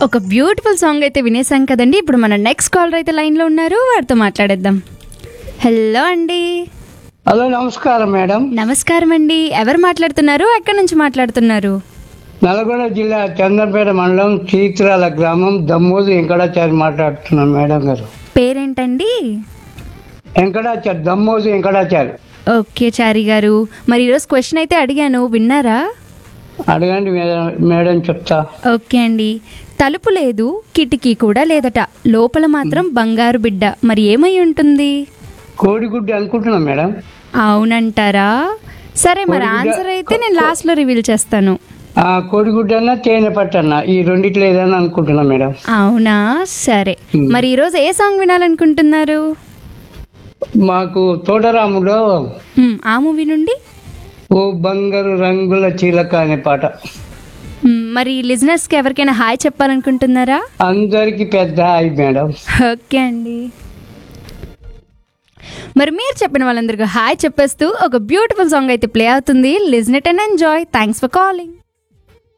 ఒక beautiful song అయితే వినేసాం కదండి ఇప్పుడు మన నెక్స్ట్ కాలర్ అయితే లైన్లో ఉన్నారు వారితో మాట్లాడేద్దాం హలో అండి హలో నమస్కారం మేడం నమస్కారం అండి ఎవరు మాట్లాడుతున్నారు ఎక్కడి నుంచి మాట్లాడుతున్నారు నల్గొండ జిల్లా చంద్రపేట మండలం చీత్రాల గ్రామం దమ్మోజు వెంకటాచారి మాట్లాడుతున్నాను మేడం గారు పేరేంటండి వెంకటాచారి దమ్మోజు వెంకటాచారి ఓకే చారి గారు మరి ఈరోజు క్వశ్చన్ అయితే అడిగాను విన్నారా అడగండి మేడం మేడం చెప్తా ఓకే అండి తలుపు లేదు కిటికీ కూడా లేదట లోపల మాత్రం బంగారు బిడ్డ మరి ఏమై ఉంటుంది కోడిగుడ్డి అనుకుంటున్నా మేడం అవునంటారా సరే మరి కోడిగుడ్డ- ఆన్సర్ అయితే నేను లాస్ట్లో రివీల్ చేస్తాను ఆ కోడిగుడ్డి అన్న తేనె పట్టన్న ఈ రెండిట్లో ఏదైనా అనుకుంటున్నా మేడం అవునా సరే Hmm. మరి ఈరోజు ఏ సాంగ్ వినాలనుకుంటున్నారు మాకు తోటరాములో Hmm, ఆ మూవీ నుండి ఓ బంగారు రంగుల చిలక అనే పాట Hmm, మరి లిజినెస్కి ఎవరికైనా హాయ్ చెప్పాలనుకుంటున్నారా అందరికి పెద్ద హాయ్ మేడం ఓకే అండి మరి మీరు చెప్పిన వాళ్ళందరికీ హాయ్ చెప్పేస్తూ ఒక బ్యూటిఫుల్ సాంగ్ అయితే ప్లే అవుతుంది listen it and enjoy thanks for calling